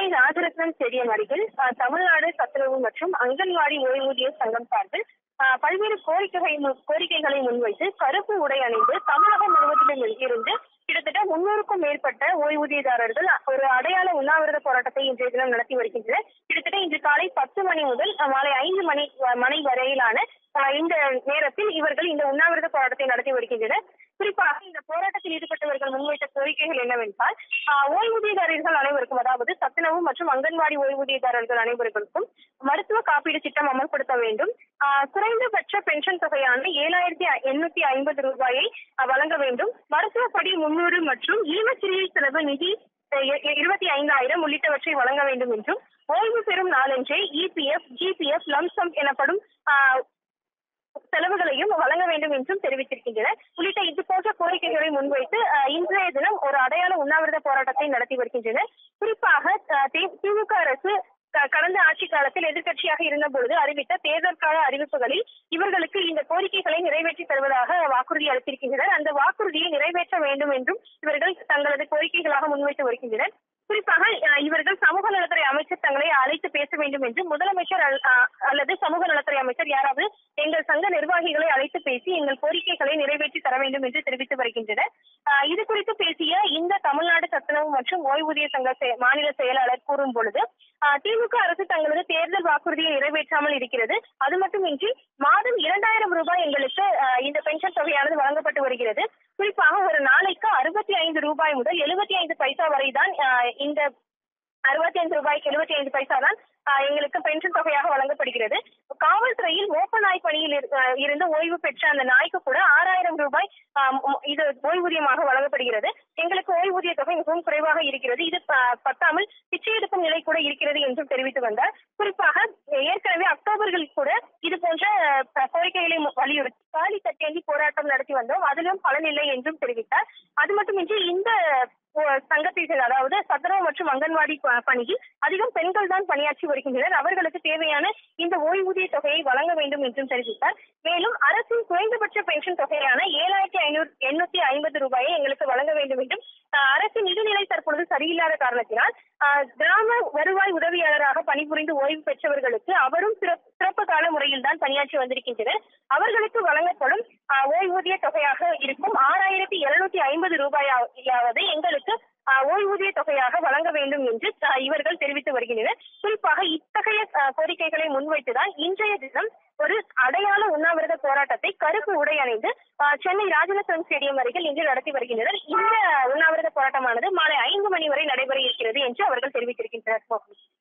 Chennai Rajaratnam stadium அருகில் அஹ், தமிழ்நாடு சத்துணவு மற்றும் அங்கன்வாடி ஓய்வூதிய சங்கம் சார்பில் அஹ், பல்வேறு கோரிக்கைகளை மு- கோரிக்கைகளை முன்வைத்து கருப்பு உடை அணிந்து தமிழகம் முழுவதிலும் இருந்து கிட்டத்தட்ட முன்னூறுக்கும் மேற்பட்ட ஓய்வூதியதாரர்கள் ஒரு அடையாள உண்ணாவிரத போராட்டத்தை இன்றைய தினம் நடத்தி வருகின்றனர் கிட்டத்தட்ட இன்று காலை பத்து மணி முதல் அஹ், மாலை ஐந்து மணி அஹ், மணி வரையிலான அஹ், இந்த நேரத்தில் இவர்கள் இந்த உண்ணாவிரத போராட்டத்தை நடத்தி வருகின்றனர் குறிப்பாக இந்த போராட்டத்தில் ஈடுபட்டவர்கள் முன்வைத்த கோரிக்கைகள் என்னவென்றால் ஆஹ், ஓய்வூதியதாரர்கள் அனைவருக்கும் அதாவது சத்துணவு மற்றும் அங்கன்வாடி ஓய்வூதியதாரர்கள் அனைவருக்கும் மருத்துவ காப்பீடு திட்டம் அமல்படுத்த வேண்டும் ஆஹ், குறைந்தபட்ச பென்ஷன் தொகையான ஏழாயிரத்தி எண்ணூத்தி ஐம்பது ரூபாயை ஆஹ், வழங்க வேண்டும் மருத்துவ படி முன்னூறு மற்றும் ஈமச்சிறிய செலவு நிதி இருபத்தி ஐந்தாயிரம் உள்ளிட்டவற்றை வழங்க வேண்டும் என்றும் ஓய்வு பெறும் நாளன்றே இபிஎஃப் ஜிபிஎஃப் லம்சம் எனப்படும் ஆஹ், செலவுகளையும் வழங்க வேண்டும் என்றும் தெரிவித்திருக்கின்றனர் உள்ளிட்ட இது போன்ற கோரிக்கைகளை முன்வைத்து அஹ், இன்றைய தினம் ஒரு அடையாள உண்ணாவிரத போராட்டத்தை நடத்தி வருகின்றனர் குறிப்பாக அஹ், தி- திமுக அரசு க- கடந்த ஆட்சி காலத்தில் எதிர்க்கட்சியாக இருந்த பொழுது அறிவித்த தேர்தல் கால அறிவிப்புகளில் இவர்களுக்கு இந்த கோரிக்கைகளை நிறைவேற்றி தருவதாக வாக்குறுதி அளித்திருக்கின்றனர் அந்த வாக்குறுதியை நிறைவேற்ற வேண்டும் என்றும் இவர்கள் தங்களது கோரிக்கைகளாக முன்வைத்து வருகின்றனர் குறிப்பாக அஹ், இவர்கள் சமூக நலத்துறை அமைச்சர் தங்களை அழைத்து பேச வேண்டும் என்று முதலமைச்சர் அல்- அஹ், அல்லது சமூக நலத்துறை அமைச்சர் யாராவது எங்கள் சங்க நிர்வாகிகளை அழைத்து பேசி எங்கள் கோரிக்கைகளை நிறைவேற்றி தர வேண்டும் என்று தெரிவித்து வருகின்றனர் அஹ், இது குறித்து பேசிய இந்த தமிழ்நாடு சத்துணவு மற்றும் ஓய்வூதிய சங்க செ- மாநில செயலாளர் கூறும் பொழுது அஹ், திமுக அரசு தங்களது தேர்தல் வாக்குறுதியை நிறைவேற்றாமல் இருக்கிறது அது மட்டுமின்றி மாதம் இரண்டாயிரம் ரூபாய் எங்களுக்கு அஹ், இந்த பென்ஷன் தொகையானது வழங்கப்பட்டு வருகிறது குறிப்பாக ஒரு நாளைக்கு அறுபத்தி ஐந்து ரூபாய் முதல் எழுபத்தி ஐந்து பைசா வரை தான் அஹ், இந்த அறுபத்தி ஐந்து ரூபாய்க்கு எழுபத்தி ஐந்து பைசா தான் ஆஹ், எங்களுக்கு பென்ஷன் தொகையாக வழங்கப்படுகிறது காவல்துறையில் மோப்ப நாய் பணியில் இரு- ஆஹ், இருந்து ஓய்வு பெற்ற அந்த நாய்க்கு கூட ஆறாயிரம் ரூபாய் ஆஹ், மு- இது ஓய்வூதியமாக வழங்கப்படுகிறது எங்களுக்கு ஓய்வூதிய தொகை மிகவும் குறைவாக இருக்கிறது இது ப- பத்தாமல் பிச்சை எடுக்கும் நிலை கூட இருக்கிறது என்றும் தெரிவித்து வந்தார் குறிப்பாக ஏற்கனவே அக்டோபரில் கூட இது போன்ற ஆஹ், கோரிக்கைகளை மு- வலியுறுத்தி காலி தட்டேந்தி போராட்டம் நடத்தி வந்தோம் அதிலும் பலனில்லை என்றும் தெரிவித்தார் அது மட்டுமின்றி இந்த ஒ- சங்கத்தை சேர்ந்த அதாவது சத்துணவு மற்றும் அங்கன்வாடி ப- பணியில் அதிகம் பெண்கள் தான் பணியாற்றி வருகின்றனர் அவர்களுக்கு தேவையான இந்த ஓய்வூதிய தொகையை வழங்க வேண்டும் என்றும் தெரிவித்தார் மேலும் அரசின் குறைந்தபட்ச பென்ஷன் தொகையான ஏழாயிரத்தி ஐநூறு எண்ணூத்தி ஐம்பது ரூபாயை எங்களுக்கு வழங்க வேண்டும் என்றும் ஆஹ், அரசின் நிதிநிலை தற்பொழுது சரியில்லாத காரணத்தினால் ஆஹ், கிராம வருவாய் உதவியாளராக பணிபுரிந்து ஓய்வு பெற்றவர்களுக்கு அவரும் சிறப்பு சிறப்பு கால முறையில் தான் பணியாற்றி வந்திருக்கின்றனர் அவர்களுக்கு வழங்கப்படும் ஆஹ், ஓய்வூதிய தொகையாக இருக்கும் ஆறாயிரத்தி எழுநூத்தி ஐம்பது ரூபாயாவது எங்களுக்கு ஆஹ், ஓய்வூதிய தொகையாக வழங்க வேண்டும் என்று ஆஹ், இவர்கள் தெரிவித்து வருகின்றனர் குறிப்பாக இத்தகைய ஆஹ், கோரிக்கைகளை முன்வைத்துதான் இன்றைய தினம் ஒரு அடையாள உண்ணாவிரத போராட்டத்தை கருப்பு உடை அணிந்து ஆஹ், சென்னை ராஜரத்னம் ஸ்டேடியம் அருகில் இன்று நடத்தி வருகின்றனர் இந்த உண்ணாவிரத போராட்டமானது மாலை ஐந்து மணி வரை நடைபெற இருக்கிறது என்று அவர்கள் தெரிவித்திருக்கின்றனர்